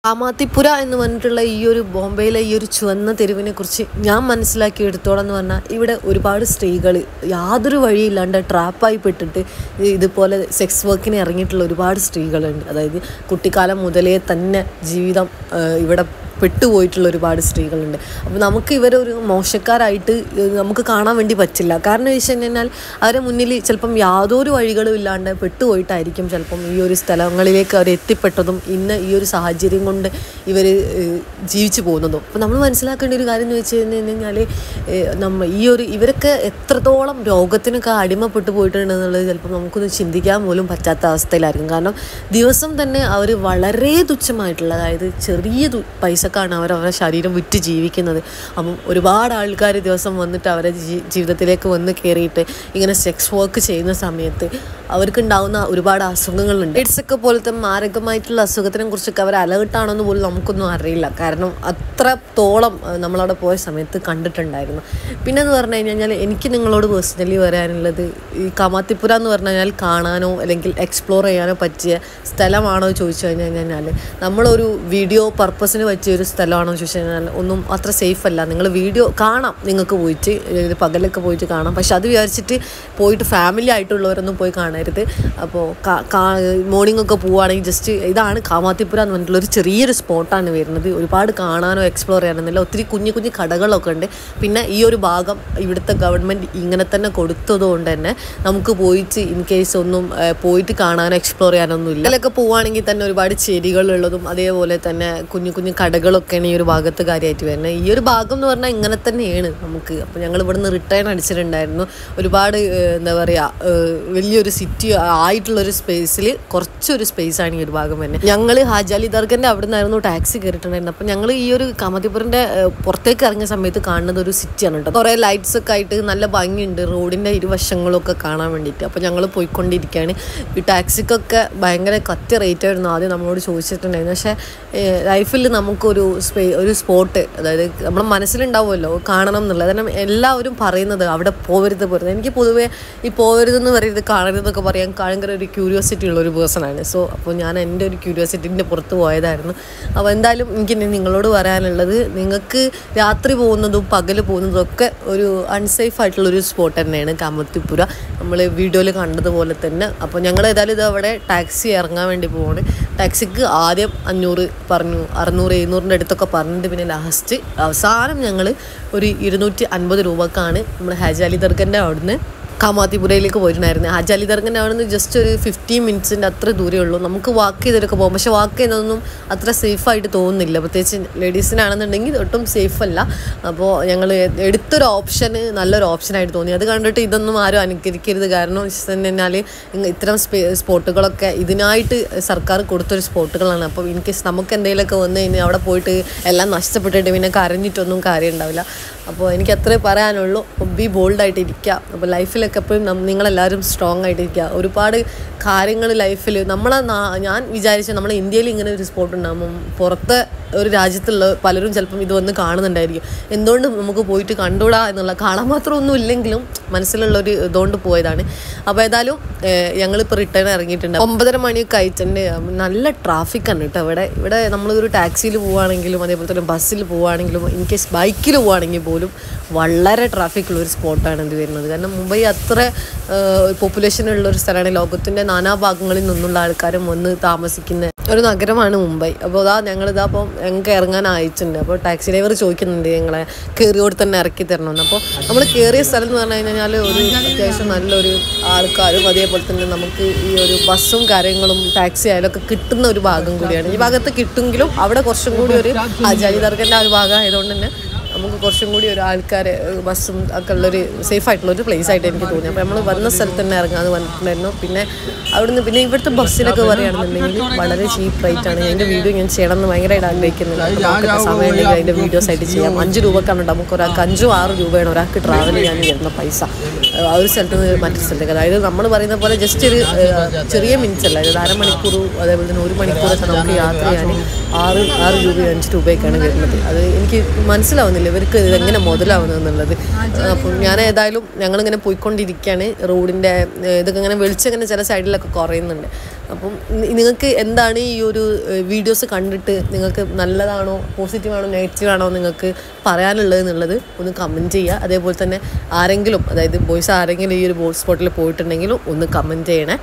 കാമാത്തിപ്പുര എന്ന് പറഞ്ഞിട്ടുള്ള ഈ ഒരു ബോംബെയിലെ ഈ ഒരു ചുവന്ന തെരുവിനെ കുറിച്ച് ഞാൻ മനസ്സിലാക്കിയെടുത്തോളം എന്ന് പറഞ്ഞാൽ ഇവിടെ ഒരുപാട് സ്ത്രീകൾ യാതൊരു വഴിയില്ലാണ്ട് ട്രാപ്പായി പെട്ടിട്ട് ഇതുപോലെ സെക്സ് വർക്കിന് ഇറങ്ങിയിട്ടുള്ള ഒരുപാട് സ്ത്രീകളുണ്ട് അതായത് കുട്ടിക്കാലം മുതലേ തന്നെ ജീവിതം ആ, ഇവിടെ പെട്ടുപോയിട്ടുള്ള ഒരുപാട് സ്ത്രീകളുണ്ട് അപ്പോൾ നമുക്ക് ഇവരൊരു മോശക്കാരായിട്ട് ഏഹ് നമുക്ക് കാണാൻ വേണ്ടി പറ്റില്ല കാരണം വെച്ച് കഴിഞ്ഞാൽ അവരെ മുന്നിൽ ചിലപ്പം യാതൊരു വഴികളും ഇല്ലാണ്ട് പെട്ടുപോയിട്ടായിരിക്കും ചിലപ്പം ഈ ഒരു സ്ഥലങ്ങളിലേക്ക് അവർ എത്തിപ്പെട്ടതും ഇന്ന് ഈ ഒരു സാഹചര്യം കൊണ്ട് ഇവർ ജീവിച്ചു പോകുന്നതും അപ്പോൾ നമ്മൾ മനസ്സിലാക്കേണ്ട ഒരു കാര്യം എന്ന് വെച്ച് കഴിഞ്ഞാൽ നമ്മൾ ഈ ഒരു ഇവരൊക്കെ എത്രത്തോളം രോഗത്തിനൊക്കെ അടിമപ്പെട്ടു പോയിട്ടുണ്ടെന്നുള്ളത് ചിലപ്പോൾ നമുക്കൊന്ന് ചിന്തിക്കാൻ പോലും പറ്റാത്ത അവസ്ഥയിലായിരിക്കും കാരണം ദിവസം തന്നെ അവർ വളരെ തുച്ഛമായിട്ടുള്ള അതായത് ചെറിയ തു- പൈസക്കാണ് അവർ അവരുടെ ശരീരം വിറ്റ് ജീവിക്കുന്നത് അപ്പം ഒരുപാട് ആൾക്കാർ ദിവസം വന്നിട്ട് അവരെ ജീ- ജീവിതത്തിലേക്ക് വന്ന് കയറിയിട്ട് ഇങ്ങനെ സെക്സ് വർക്ക് ചെയ്യുന്ന സമയത്ത് അവർക്കുണ്ടാവുന്ന ഒരുപാട് അസുഖങ്ങളുണ്ട് എയ്ഡ്സ് ഒക്കെ പോലത്തെ മാരകമായിട്ടുള്ള അസുഖത്തിനെ കുറിച്ചൊക്കെ അവർ അലർട്ടാണെന്ന് പോലും നമുക്കൊന്നും അറിയില്ല കാരണം അത്രത്തോളം അഹ് നമ്മളവിടെ പോയ സമയത്ത് കണ്ടിട്ടുണ്ടായിരുന്നു പിന്നെ എന്ന് പറഞ്ഞു കഴിഞ്ഞാൽ എനിക്ക് നിങ്ങളോട് പേഴ്സണലി പറയാനുള്ളത് ഈ കമാത്തിപ്പുര എന്ന് പറഞ്ഞു കഴിഞ്ഞാൽ കാണാനോ അല്ലെങ്കിൽ എക്സ്പ്ലോർ ചെയ്യാനോ പറ്റിയ സ്ഥലമാണോ ചോദിച്ചു കഴിഞ്ഞു കഴിഞ്ഞാൽ നമ്മളൊരു വീഡിയോ പർപ്പസിന് പറ്റിയ ഒരു സ്ഥലമാണോ ചോദിച്ചു കഴിഞ്ഞാൽ ഒന്നും അത്ര സേഫ് അല്ല നിങ്ങൾ വീഡിയോ കാണാം നിങ്ങൾക്ക് പോയിട്ട് ഇത് പകലൊക്കെ പോയിട്ട് കാണാം പക്ഷെ അത് വിചാരിച്ചിട്ട് പോയിട്ട് ഫാമിലി ആയിട്ടുള്ളവരൊന്നും പോയി കാണരുത് അപ്പോൾ മോർണിംഗ് ഒക്കെ പോവുകയാണെങ്കിൽ ജസ്റ്റ് ഇതാണ് കാമാത്തിപ്പുര എന്ന് പറഞ്ഞിട്ടുള്ള ഒരു ചെറിയൊരു സ്പോട്ടാണ് വരുന്നത് ഒരുപാട് കാണാനോ എക്സ്പ്ലോർ ചെയ്യാനൊന്നുമില്ല ഒത്തിരി കുഞ്ഞു കുഞ്ഞു കടകളൊക്കെ ഉണ്ട് പിന്നെ ഈ ഒരു ഭാഗം ഇവിടുത്തെ ഗവൺമെൻറ് ഇങ്ങനെ തന്നെ കൊടുത്തതുകൊണ്ട് തന്നെ നമുക്ക് പോയിട്ട് ഇൻ കേസ് ഒന്നും ഏഹ്, പോയിട്ട് കാണാനോ എക്സ്പ്ലോർ ചെയ്യാനൊന്നും ഇല്ല ഇതിലൊക്കെ പോവുകയാണെങ്കിൽ തന്നെ ഒരുപാട് ചെടികളുള്ളതും അതേപോലെ തന്നെ കുഞ്ഞു കുഞ്ഞു കടകളൊക്കെയാണ് ഈ ഒരു ഭാഗത്ത് കാര്യമായിട്ട് വരുന്നത് ഈ ഒരു ഭാഗം എന്ന് പറഞ്ഞാൽ ഇങ്ങനെ തന്നെയാണ് നമുക്ക് അപ്പോൾ ഞങ്ങൾ ഇവിടുന്ന് റിട്ടേൺ അടിച്ചിട്ടുണ്ടായിരുന്നു ഒരുപാട് ഏഹ്, എന്താ പറയുക വലിയൊരു സിറ്റി ആയിട്ടുള്ളൊരു സ്പേസിൽ കുറച്ചൊരു സ്പേസാണ് ഈ ഒരു ഭാഗം തന്നെ ഞങ്ങൾ ഹാജാലി ദർഗൻ്റെ അവിടെ നിന്നായിരുന്നു ടാക്സി കയറിയിട്ടുണ്ടായിരുന്നു അപ്പോൾ ഞങ്ങൾ ഈ ഒരു കാമതിപുരൻ്റെ പുറത്തേക്ക് ഇറങ്ങിയ സമയത്ത് കാണുന്നത് ഒരു സിറ്റിയാണ് കേട്ടോ കുറേ ലൈറ്റ്സ് ഒക്കെ ആയിട്ട് നല്ല ഭംഗിയുണ്ട് റോഡിൻ്റെ ഇരുവശങ്ങളൊക്കെ കാണാൻ വേണ്ടിയിട്ട് അപ്പോൾ ഞങ്ങൾ പോയിക്കൊണ്ടിരിക്കുകയാണ് ഈ ടാക്സിക്കൊക്കെ ഭയങ്കര കത്തി റേറ്റ് ആയിരുന്നു ആദ്യം നമ്മളോട് ചോദിച്ചിട്ടുണ്ടായിരുന്നു പക്ഷേ ലൈഫിൽ നമുക്കൊരു സ്പേ ഒരു സ്പോട്ട് അതായത് നമ്മുടെ മനസ്സിലുണ്ടാവുമല്ലോ കാണണം എന്നുള്ളത് കാരണം എല്ലാവരും പറയുന്നത് അവിടെ പോവരുത് പോരുത് എനിക്ക് പൊതുവേ ഈ പോവരുതെന്ന് പറയരുത് കാണരുതെന്നൊക്കെ പറയാൻ ഭയങ്കര ഒരു ക്യൂരിയോസിറ്റി ഉള്ള ഒരു പേഴ്സണാണ് സോ അപ്പോൾ ഞാൻ എൻ്റെ ഒരു ക്യൂരിയോസിറ്റിൻ്റെ പുറത്ത് പോയതായിരുന്നു അപ്പോൾ എന്തായാലും എനിക്ക് ഇനി നിങ്ങളോട് പറയാനുള്ളത് നിങ്ങൾക്ക് രാത്രി പോകുന്നതും പകൽ പോകുന്നതും ഒക്കെ ഒരു അൺസേഫ് ആയിട്ടുള്ള ഒരു സ്പോട്ട് തന്നെയാണ് കാമത്തിപ്പുര നമ്മൾ വീഡിയോയിൽ കണ്ടതുപോലെ തന്നെ അപ്പോൾ ഞങ്ങൾ ഏതായാലും ഇത് അവിടെ ടാക്സി ഇറങ്ങാൻ വേണ്ടി പോവാണ് ടാക്സിക്ക് ആദ്യം അഞ്ഞൂറ് പറഞ്ഞു അറുന്നൂറ് എഴുന്നൂറിൻ്റെ അടുത്തൊക്കെ പറഞ്ഞിട്ട് പിന്നെ ലാസ്റ്റ് അവസാനം ഞങ്ങൾ ഒരു ഇരുന്നൂറ്റി അൻപത് രൂപക്കാണ് നമ്മൾ ഹാജാലി ദർഗൻ്റെ അവിടുന്ന് കാമാത്തിപുരയിലേക്ക് പോയിട്ടുണ്ടായിരുന്നു ഹാജാലി ദർഗൻ്റെ അവിടെ നിന്ന് ജസ്റ്റ് ഒരു ഫിഫ്റ്റീൻ മിനിറ്റ്സിൻ്റെ അത്ര ദൂരമേ ഉള്ളൂ നമുക്ക് വാക്ക് ചെയ്തിട്ടൊക്കെ പോകും പക്ഷെ വാക്ക് ചെയ്യുന്നതൊന്നും അത്ര സേഫായിട്ട് തോന്നുന്നില്ല പ്രത്യേകിച്ച് ലേഡീസിനാണെന്നുണ്ടെങ്കിൽ ഒട്ടും സേഫ് അല്ല അപ്പോൾ ഞങ്ങൾ എടുത്തൊരു ഓപ്ഷന് നല്ലൊരു ഓപ്ഷനായിട്ട് തോന്നി അത് കണ്ടിട്ട് ഇതൊന്നും ആരും അനുകരിക്കരുത് കാരണം വെച്ച് കഴിഞ്ഞാൽ ഇത്തരം സ്പേ സ്പോട്ടുകളൊക്കെ ഇതിനായിട്ട് സർക്കാർ കൊടുത്തൊരു സ്പോട്ടുകളാണ് അപ്പോൾ ഇൻ കേസ് നമുക്ക് എന്തെങ്കിലുമൊക്കെ വന്നു കഴിഞ്ഞാൽ അവിടെ പോയിട്ട് എല്ലാം നഷ്ടപ്പെട്ടിട്ട് പിന്നെ കരഞ്ഞിട്ടൊന്നും കാര്യം ഉണ്ടാവില്ല അപ്പോൾ എനിക്ക് അത്രേ പറയാനുള്ളൂ ബി ബോൾഡായിട്ട് ഇരിക്കുക അപ്പോൾ ലൈഫിലൊക്കെ എപ്പോഴും നം- നിങ്ങളെല്ലാവരും സ്ട്രോങ് ആയിട്ടിരിക്കുക ഒരുപാട് കാര്യങ്ങൾ ലൈഫിൽ നമ്മളെ നാ- ഞാൻ വിചാരിച്ച നമ്മളെ ഇന്ത്യയിൽ ഇങ്ങനെ ഒരു സ്പോട്ട് ഉണ്ടാകുമ്പം പുറത്തെ ഒരു രാജ്യത്തുള്ള പലരും ചിലപ്പം ഇത് വന്ന് കാണുന്നുണ്ടായിരിക്കും എന്തുകൊണ്ട് നമുക്ക് പോയിട്ട് കണ്ടുകൂടാ എന്നുള്ള കാണാൻ മാത്രം ഒന്നും ഇല്ലെങ്കിലും മനസ്സിലുള്ള ഒരു ഇതുകൊണ്ട് പോയതാണ് അപ്പോൾ ഏതായാലും ഏഹ്, ഞങ്ങളിപ്പോൾ റിട്ടേൺ ഇറങ്ങിയിട്ടുണ്ട് ഒമ്പതര മണിയൊക്കെ ആയിട്ടുണ്ട് നല്ല ട്രാഫിക്കാണ് കേട്ടോ ഇവിടെ ഇവിടെ നമ്മളൊരു ടാക്സിയിൽ പോവുകയാണെങ്കിലും അതേപോലെ തന്നെ ബസ്സിൽ പോവുകയാണെങ്കിലും ഇൻ കേസ് ബൈക്കിൽ പോവുകയാണെങ്കിൽ പോലും വളരെ ട്രാഫിക്കുള്ള ഒരു സ്പോട്ടാണ് ഇത് വരുന്നത് കാരണം മുംബൈ അത്ര പോപ്പുലേഷൻ ഉള്ള ഒരു സ്ഥലമാണ് ലോകത്തിൻ്റെ നാനാഭാഗങ്ങളിൽ നിന്നുള്ള ആൾക്കാരും വന്ന് താമസിക്കുന്ന ഒരു നഗരമാണ് മുംബൈ അപ്പോൾ അതാ ഞങ്ങളിതാ അപ്പം ഞങ്ങൾക്ക് ഇറങ്ങാൻ അയച്ചിട്ടുണ്ട് അപ്പോൾ ടാക്സി ഡ്രൈവർ ചോദിക്കുന്നുണ്ട് ഞങ്ങളെ കയറിയോട് തന്നെ ഇറക്കി തരണമെന്ന് അപ്പോൾ നമ്മൾ കയറിയ സ്ഥലം എന്ന് പറഞ്ഞു കഴിഞ്ഞാൽ ഒരു അത്യാവശ്യം നല്ലൊരു ആൾക്കാരും അതേപോലെ തന്നെ നമുക്ക് ഈ ഒരു ബസ്സും കാര്യങ്ങളും ടാക്സി ആയാലും ഒക്കെ കിട്ടുന്ന ഒരു ഭാഗം കൂടിയാണ് ഈ ഭാഗത്ത് കിട്ടുമെങ്കിലും അവിടെ കുറച്ചും കൂടി ഒരു ആചാര്യ ദർഗൻ്റെ ആ ഒരു ഭാഗം ആയതുകൊണ്ട് തന്നെ നമുക്ക് കുറച്ചും കൂടി ഒരു ആൾക്കാർ ബസ്സും ഒക്കെ ഉള്ളൊരു സേഫ് ആയിട്ടുള്ള ഒരു പ്ലേസ് ആയിട്ട് എനിക്ക് തോന്നി അപ്പോൾ നമ്മൾ വന്ന സ്ഥലത്ത് തന്നെ ഇറങ്ങാന്ന് പറഞ്ഞിട്ടുണ്ടായിരുന്നു പിന്നെ അവിടുന്ന് പിന്നെ ഇവിടുത്തെ ബസ്സിലൊക്കെ പറയുകയാണെന്നുണ്ടെങ്കിൽ വളരെ ചീപ്പ് റേറ്റ് ആണ് അതിൻ്റെ വീഡിയോ ഞാൻ ചെയ്യണം എന്ന് ഭയങ്കരമായിട്ട് ആഗ്രഹിക്കുന്നുണ്ട് അപ്പോൾ നോക്കട്ടെ സമയം ഉണ്ടെങ്കിൽ അതിൻ്റെ വീഡിയോസ് ആയിട്ട് ചെയ്യാം അഞ്ച് രൂപക്കാണ് ഉണ്ടാവും നമുക്ക് ഒരാൾക്ക് അഞ്ചോ ആറ് രൂപയാണ് ഒരാൾക്ക് ട്രാവൽ ചെയ്യാൻ വരുന്ന പൈസ ആ ഒരു സ്ഥലത്ത് നിന്ന് മറ്റൊരു സ്ഥലത്തേക്ക് അതായത് നമ്മൾ പറയുന്ന പോലെ ജസ്റ്റ് ഒരു ഏഹ്, ചെറിയ മിനിറ്റ്സ് അല്ല അതായത് അരമണിക്കൂർ അതേപോലെ തന്നെ ഒരു മണിക്കൂറൊക്കെ നമുക്ക് യാത്ര ചെയ്യാൻ ആറ് ആറ് രൂപ അഞ്ച് രൂപയൊക്കെയാണ് വരുന്നത് അത് എനിക്ക് മനസ്സിലാവുന്നില്ല ഇവർക്ക് ഇതെങ്ങനെ മുതലാവുന്നത് എന്നുള്ളത് അപ്പം ഞാൻ ഏതായാലും ഞങ്ങളിങ്ങനെ പോയിക്കൊണ്ടിരിക്കുകയാണ് റോഡിൻ്റെ ഇതൊക്കെ ഇങ്ങനെ വെളിച്ചിങ്ങനെ ചില സൈഡിലൊക്കെ കുറയുന്നുണ്ട് അപ്പം നി- നിങ്ങൾക്ക് എന്താണ് ഈ ഒരു വീഡിയോസ് കണ്ടിട്ട് നിങ്ങൾക്ക് നല്ലതാണോ പോസിറ്റീവ് ആണോ നെഗറ്റീവ് ആണോ നിങ്ങൾക്ക് പറയാനുള്ളത് എന്നുള്ളത് ഒന്ന് കമൻറ്റ് ചെയ്യുക അതേപോലെ തന്നെ ആരെങ്കിലും അതായത് ബോയ്സ് ആരെങ്കിലും ഈ ഒരു ബോട്ട് സ്പോട്ടിൽ പോയിട്ടുണ്ടെങ്കിലും ഒന്ന് കമൻറ്റ് ചെയ്യണേ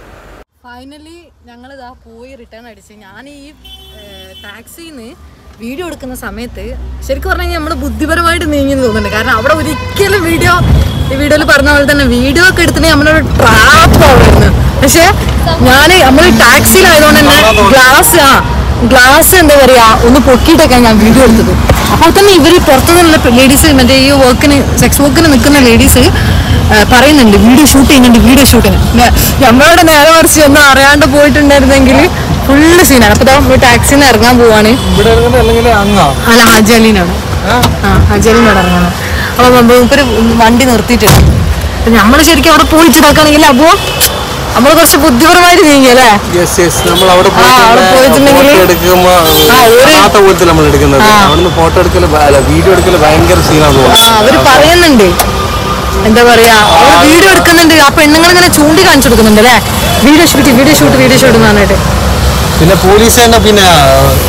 ഫൈനലി ഞങ്ങൾ ഇതാ പോയി റിട്ടേൺ അടിച്ച് ഞാൻ ഈ ടാക്സിന്ന് വീഡിയോ എടുക്കുന്ന സമയത്ത് ശരിക്കും പറഞ്ഞു കഴിഞ്ഞാൽ നമ്മൾ ബുദ്ധിപരമായിട്ട് നീങ്ങി എന്ന് തോന്നുന്നുണ്ട് കാരണം അവിടെ ഒരിക്കലും വീഡിയോ ഈ വീഡിയോയിൽ പറഞ്ഞ പോലെ തന്നെ വീഡിയോ ഒക്കെ എടുത്തിട്ടുണ്ടെങ്കിൽ നമ്മളൊരു ട്രാപ്പ് ആവുമായിരുന്നു പക്ഷെ ഞാൻ നമ്മൾ ടാക്സിയിലായതുകൊണ്ട് തന്നെ ഗ്ലാസ് ആ ഗ്ലാസ് എന്താ പറയാ ഒന്ന് പൊക്കിയിട്ടൊക്കെയാണ് ഞാൻ വീഡിയോ എടുത്തത് അപ്പോൾ തന്നെ ഇവർ പുറത്തുനിന്നുള്ള ലേഡീസ് മറ്റേ ഈ വർക്കിന് സെക്സ് വർക്കിന് നിൽക്കുന്ന ലേഡീസ് പറയുന്നുണ്ട് വീഡിയോ ഷൂട്ട് ചെയ്യുന്നുണ്ട് വീഡിയോ ഷൂട്ടിന് നമ്മളോട് നേരെ മറിച്ച് ഒന്നും അറിയാണ്ട് പോയിട്ടുണ്ടായിരുന്നെങ്കിൽ ഫുള്ള് സീനാണ് അപ്പോൾ നമ്മൾ ടാക്സിയിൽ നിന്ന് ഇറങ്ങാൻ പോവാണ് ഇവിടെ ഇറങ്ങുന്നത് അല്ലെങ്കിൽ അങ്ങാ അല്ല ഹാജി അലീനാണ് ആ ഹാജി അലീനോട് ഇറങ്ങണം അപ്പോൾ മൂപ്പര് വണ്ടി നിർത്തിയിട്ടുണ്ട് അപ്പം നമ്മൾ ശരിക്കും അവിടെ പോയിട്ട് ഇതാക്കുകയാണെങ്കിൽ അപ്പോൾ നമ്മൾ കുറച്ച് ബുദ്ധിപരമായിട്ട് നീങ്ങിയല്ലേ യെസ് യെസ് നമ്മൾ അവിടെ ആ, അവിടെ പോയിട്ടുണ്ടെങ്കില് ഫോട്ടോ എടുക്കുമ്പോ ആ, ഒരു- കാണാത്ത പോലത്തെ നമ്മൾ എടുക്കുന്നത് അവിടുന്ന് ഫോട്ടോ എടുക്കല് ഭ- അല്ല വീഡിയോ എടുക്കല് ഭയങ്കര സീനാണ് ആ അവര് പറയുന്നുണ്ട് എന്താ പറയാ അവര് വീഡിയോ എടുക്കുന്നുണ്ട് ആ പെണ്ണുങ്ങൾ ഇങ്ങനെ ചൂണ്ടി കാണിച്ചു കൊടുക്കുന്നുണ്ട് അല്ലേ video shoot video shoot video shoot എന്ന് പറഞ്ഞിട്ട് പിന്നെ പോലീസ് തന്നെ പിന്നെ ആ,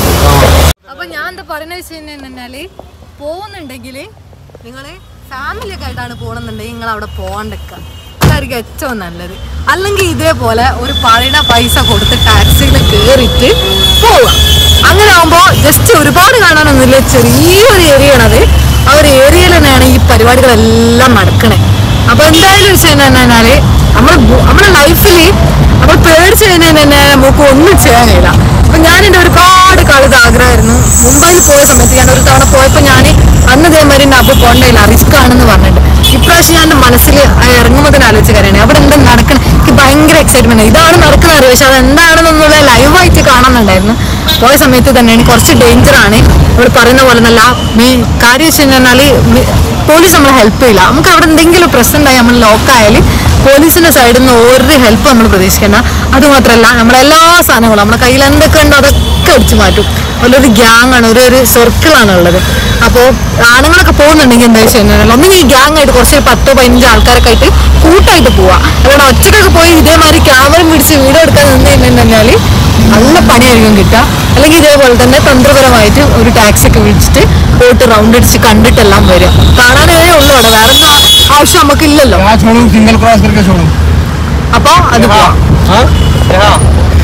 അപ്പൊ ഞാൻ എന്താ പറയുന്നത് വെച്ച് കഴിഞ്ഞാല് പോകുന്നുണ്ടെങ്കിൽ നിങ്ങൾ ഫാമിലി ഒക്കെ ആയിട്ടാണ് പോകണമെന്നുണ്ടെങ്കിൽ നിങ്ങൾ അവിടെ പോകാണ്ടിരിക്കുക അതായിരിക്കും ഏറ്റവും നല്ലത് അല്ലെങ്കിൽ ഇതേപോലെ ഒരു പഴയ പൈസ കൊടുത്ത് ടാക്സിയിൽ കയറിയിട്ട് പോവുക അങ്ങനെ ആകുമ്പോൾ ജസ്റ്റ് ഒരുപാട് കാണാനൊന്നുമില്ല ചെറിയൊരു ഏരിയ ആണത് ആ ഒരു ഏരിയയിൽ തന്നെയാണ് ഈ പരിപാടികളെല്ലാം നടക്കണേ അപ്പൊ എന്തായാലും വിഷയം എന്ന് പറഞ്ഞാല് നമ്മൾ നമ്മുടെ ലൈഫിൽ നമ്മൾ പേടിച്ച് കഴിഞ്ഞാൽ തന്നെ നമുക്ക് ഒന്നും ചെയ്യാൻ കഴിയില്ല അപ്പൊ ഞാൻ എൻ്റെ ഒരുപാട് കാലത്ത് ആഗ്രഹമായിരുന്നു മുംബൈയിൽ പോയ സമയത്ത് ഞാൻ ഒരു തവണ പോയപ്പോൾ ഞാൻ അന്ന് ഇതേമാതിരി എൻ്റെ അപ്പൊ പോകണ്ടില്ല റിസ്ക് ആണെന്ന് പറഞ്ഞിട്ട് ഇപ്രാവശ്യം ഞാൻ എൻ്റെ മനസ്സിൽ ഇറങ്ങുമ്പോൾ തന്നെ ആലോചിച്ച് കാര്യമാണ് അവിടെ എന്താ നടക്കണം എനിക്ക് ഭയങ്കര എക്സൈറ്റ്മെന്റ് ഇതാണ് നടക്കുന്നത് അറിയാം പക്ഷെ അത് എന്താണെന്നുള്ള ലൈവായിട്ട് കാണുന്നുണ്ടായിരുന്നു പോയ സമയത്ത് തന്നെയാണ് കുറച്ച് ഡേഞ്ചറാണ് ഇവിടെ പറയുന്ന പോലെ നല്ല മെയിൻ കാര്യം വെച്ച് കഴിഞ്ഞാൽ പോലീസ് നമ്മളെ ഹെൽപ്പ് ചെയ്യില്ല നമുക്ക് അവിടെ എന്തെങ്കിലും പ്രശ്നം ഉണ്ടായി നമ്മൾ ലോക്കായാൽ പോലീസിന്റെ സൈഡിൽ നിന്ന് ഒരു ഹെൽപ്പ് നമ്മൾ പ്രതീക്ഷിക്കേണ്ട അതുമാത്രമല്ല നമ്മളെല്ലാ സാധനങ്ങളും നമ്മുടെ കയ്യിൽ എന്തൊക്കെ ഉണ്ടോ അതൊക്കെ അടിച്ചു മാറ്റും ഒരു ഗ്യാങ് ആണ് ഒരു ഒരു സർക്കിളാണ് ഉള്ളത് അപ്പോൾ ആണുങ്ങളൊക്കെ പോകുന്നുണ്ടെങ്കിൽ എന്താ വെച്ച് കഴിഞ്ഞാൽ ഒന്നെങ്കിൽ ഈ ഗ്യാങ് ആയിട്ട് കുറച്ച് പത്തോ പതിനഞ്ചോ ആൾക്കാരൊക്കെ ആയിട്ട് കൂട്ടായിട്ട് പോവാ അതുകൊണ്ട് ഒറ്റക്കൊക്കെ പോയി ഇതേമാതിരി ക്യാമറ പിടിച്ച് വീഡിയോ എടുക്കാൻ നിന്ന് കഴിഞ്ഞാൽ നല്ല പണിയായിരിക്കും കിട്ടുക അല്ലെങ്കിൽ ഇതേപോലെ തന്നെ തന്ത്രപരമായിട്ട് ഒരു ടാക്സി ഒക്കെ വിളിച്ചിട്ട് പോയിട്ട് റൗണ്ട് അടിച്ച് കണ്ടിട്ടെല്ലാം വരിക കാണാനേ ഉള്ളൂ അവിടെ വേറെ ഒന്നും ആ- ആവശ്യം നമുക്കില്ലല്ലോ यहाँ छोड़ू सिंगल क्रॉस करके छोड़ू അപ്പോൾ അത് പോവാം हाँ यहाँ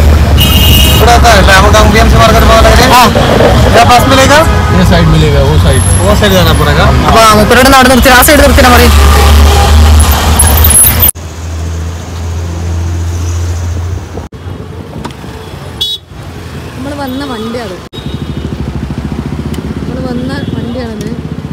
ഇവിടെ आता है हमको बीएम से मार्केट में लगे हाँ क्या पास मिलेगा ये साइड मिलेगा वो साइड वो साइड जाना पड़ेगा അപ്പോൾ മുപ്പരുടെ നാട് നിർത്തി ആ സൈഡ് നിർത്തിയാൽ പറയും നമ്മൾ വന്ന വണ്ടിയാണ് നമ്മൾ വന്ന വണ്ടിയാണത്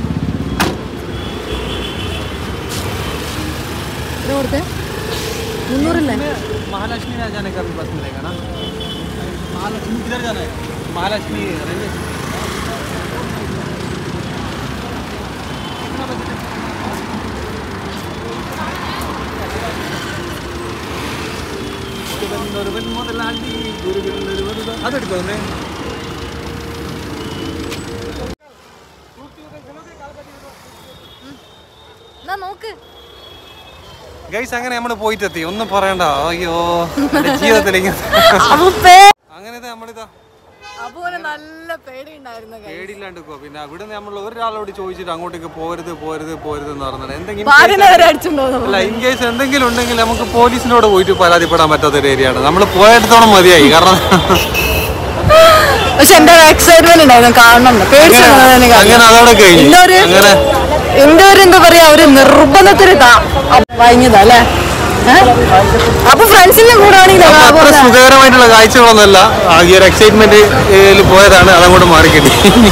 എത്ര കൊടുത്തേ മുന്നൂറല്ലേ महालक्ष्मी जाने का भी बस मिलेगा ना महालक्ष्मी किधर जाना है महालक्ष्मी रेलवे അതെടുത്തോന്നേ എന്നാ നോക്ക് ഗൈസ് അങ്ങനെ നമ്മൾ പോയിട്ടെത്തി ഒന്നും പറയണ്ട അയ്യോ എന്റെ ജീവിതത്തിൽ ഇങ്ങനെ അങ്ങനത്തെ നമ്മളിതാ അപോലെ നല്ല പേടി ഉണ്ടായിരുന്നു പേടിയില്ലാണ്ട് നിക്കുവാ. പിന്നെ അവിടെ നമ്മൾ ഒരാളോട് ചോദിച്ചിട്ട് അങ്ങോട്ടേക്ക് പോരുത് പോരുത് പോരുത് എന്ന് പറഞ്ഞത് എന്തെങ്കിലും ഭാര്യനെ വരെ അടിച്ചുണ്ടോ അല്ല ഇൻ കേസ് എന്തെങ്കിലും ഉണ്ടെങ്കിൽ നമുക്ക് പോലീസിനോട് പോയിട്ട് പരാതിപ്പെടാൻ പറ്റാത്ത ഒരു ഏരിയയാണ് നമ്മൾ പോയിടത്തോളം മതിയായി കാരണം പക്ഷെ എന്റെ എക്സൈറ്റ്മെന്റ് ഉണ്ടായിരുന്നു കാണണം പേടിച്ചു അങ്ങനെ അതോടെ കഴിഞ്ഞു എന്റെ ഒരു അങ്ങനെ എന്റെ ഒരു എന്താ പറയാ ഒരു നിർബന്ധത്തിന് വാങ്ങിയതാ അല്ലേ ഏ? അപ്പൊ ഫ്രണ്ട്സിന്റെ കൂടെ അപ്പൊ അത്ര ആണെങ്കിൽ സുഖകരമായിട്ടുള്ള കാഴ്ചകളൊന്നുമല്ല ആ ഈ ഒരു എക്സൈറ്റ്മെന്റ് പോയതാണ് അതങ്ങോട്ട് മാറിക്കിട്ടി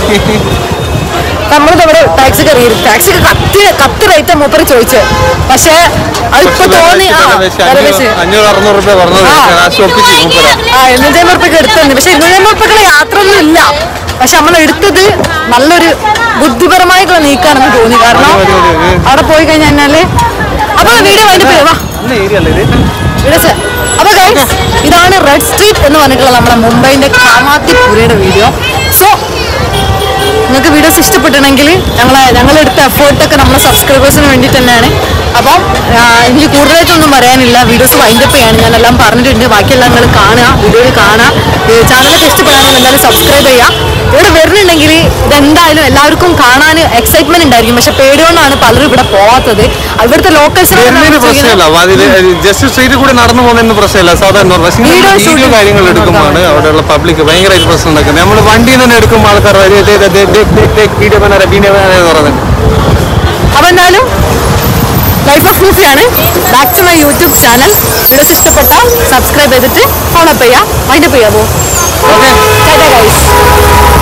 നമ്മൾ നമ്മുടെ ടാക്സി കയറി ടാക്സി കത്തി കത്തി റേറ്റ് മൂപ്പര് ചോദിച്ചത് പക്ഷെ അതിപ്പോ തോന്നി ആ വില വെച്ച്. അഞ്ഞൂറ് അറുന്നൂറ് രൂപ പറഞ്ഞത് ആ. ലാസ്റ്റ് ഒപ്പിച്ച് മൂപ്പര ആ എണ്ണൂറ്റമ്പത് റുപ്യക്ക് എടുത്തത് പക്ഷെ ഇരുന്നൂറ്റമ്പത് റുപ്യക്കുള്ള യാത്ര ഒന്നും ഇല്ല പക്ഷെ നമ്മൾ എടുത്തത് നല്ലൊരു ബുദ്ധിപരമായിട്ടുള്ള നീക്കാണെന്ന് തോന്നി കാരണം മതി, മതി, മതി. അവിടെ പോയി കഴിഞ്ഞാല് അപ്പൊ വീഡിയോ വേണ്ടി വാ ഇന്ന ഏരിയ അല്ലേ ഇത് ഇവിടെ സെ- അപ്പൊ guys, ഇതാണ് റെഡ് സ്ട്രീറ്റ് എന്ന് പറഞ്ഞിട്ടുള്ള നമ്മുടെ മുംബൈന്റെ കാമാത്തിപുരയുടെ വീഡിയോ സോ നിങ്ങൾക്ക് വീഡിയോസ് ഇഷ്ടപ്പെട്ടിട്ടുണ്ടെങ്കിൽ ഞങ്ങളെ ഞങ്ങളെടുത്ത എഫേർട്ടൊക്കെ നമ്മളെ സബ്സ്ക്രൈബേഴ്സിന് വേണ്ടിയിട്ട് തന്നെയാണ് അപ്പം ആ, എനിക്ക് കൂടുതലായിട്ടൊന്നും പറയാനില്ല വീഡിയോസ് വൈൻഡപ്പ് ചെയ്യാണ് ഞാൻ എല്ലാം പറഞ്ഞിട്ടുണ്ട് ബാക്കിയെല്ലാം നിങ്ങൾ കാണുക വീഡിയോയിൽ കാണുക ചാനലൊക്കെ ഇഷ്ടപ്പെടാണെങ്കിൽ എന്തായാലും സബ്സ്ക്രൈബ് ചെയ്യുക ഇവിടെ വരുന്നുണ്ടെങ്കിൽ ഇതെന്തായാലും എല്ലാവർക്കും കാണാൻ എക്സൈറ്റ്മെന്റ് ഉണ്ടായിരിക്കും പക്ഷെ പേടികൊണ്ടാണ് പലരും ഇവിടെ പോവാത്തത് ഇവിടുത്തെ വരുന്നതിന് പ്രശ്നമില്ല ലോക്കൽസ് ജസ്റ്റ് സ്ട്രീറ്റിൽ കൂടെ നടന്നു പോകുന്നതിന് പ്രശ്നമില്ല സാധാരണ പക്ഷേ Video വീഡിയോ shooting കാര്യങ്ങൾ എടുക്കുമ്പോഴാണ് അവിടെയുള്ള പബ്ലിക് ഭയങ്കരമായിട്ട് പ്രശ്നം ഉണ്ടാക്കുന്നത് നമ്മൾ വണ്ടിയിൽ നിന്ന് എടുക്കുമ്പോൾ ആൾക്കാർ വീഡിയോ ബനാ വീഡിയോ ബനാ എന്ന് പറയുന്നത് അപ്പൊ എന്തായാലും ലൈഫ് ഓഫ് മൂഫിയാണ് back to my YouTube channel videos ഇഷ്ടപ്പെട്ടാൽ സബ്സ്ക്രൈബ് ചെയ്തിട്ട് ഫോളോ ചെയ്യാം അതിന്റെ ചെയ്യാമോ ഓക്കെ ഗൈസ്